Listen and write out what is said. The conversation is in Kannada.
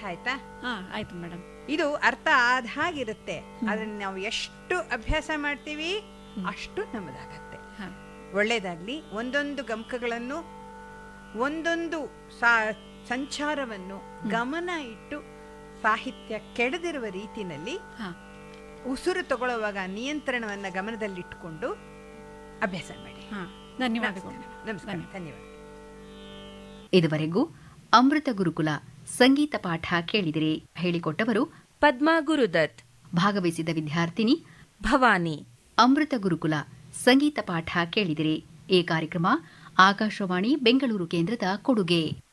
ಆಯ್ತಾ ಹಾ ಆಯ್ತು ಮೇಡಮ್ ಇದು ಅರ್ಥ ಆದ ಹಾಗಿರುತ್ತೆ ಅದನ್ನ ನಾವು ಎಷ್ಟು ಅಭ್ಯಾಸ ಮಾಡ್ತೀವಿ ಅಷ್ಟು ನಮ್ಮದಾಗತ್ತೆ ಹಾ ಒಳ್ಳೇದಾಗ್ಲಿ ಒಂದೊಂದು ಗಮಕಗಳನ್ನು ಒಂದೊಂದು ಸಾ- ಸಂಚಾರವನ್ನು ಗಮನ ಇಟ್ಟು ಸಾಹಿತ್ಯ ಕೆಡದಿರುವ ರೀತಿನಲ್ಲಿ ಹಾ ಉಸಿರು ತಗೊಳ್ಳುವಾಗ ನಿಯಂತ್ರಣವನ್ನ ಗಮನದಲ್ಲಿಟ್ಟುಕೊಂಡು ಅಭ್ಯಾಸ ಮಾಡಿ ಹಾ ಧನ್ಯವಾದಗಳು ನಮಸ್ಕಾರ ಧನ್ಯವಾದ ಇದುವರೆಗೂ ಅಮೃತ ಗುರುಕುಲ ಸಂಗೀತ ಪಾಠ ಕೇಳಿದಿರಿ ಹೇಳಿಕೊಟ್ಟವರು ಪದ್ಮಾ ಗುರುದತ್ ಭಾಗವಹಿಸಿದ ವಿದ್ಯಾರ್ಥಿನಿ ಭವಾನಿ ಅಮೃತ ಗುರುಕುಲ ಸಂಗೀತ ಪಾಠ ಕೇಳಿದಿರಿ ಈ ಕಾರ್ಯಕ್ರಮ ಆಕಾಶವಾಣಿ ಬೆಂಗಳೂರು ಕೇಂದ್ರದ ಕೊಡುಗೆ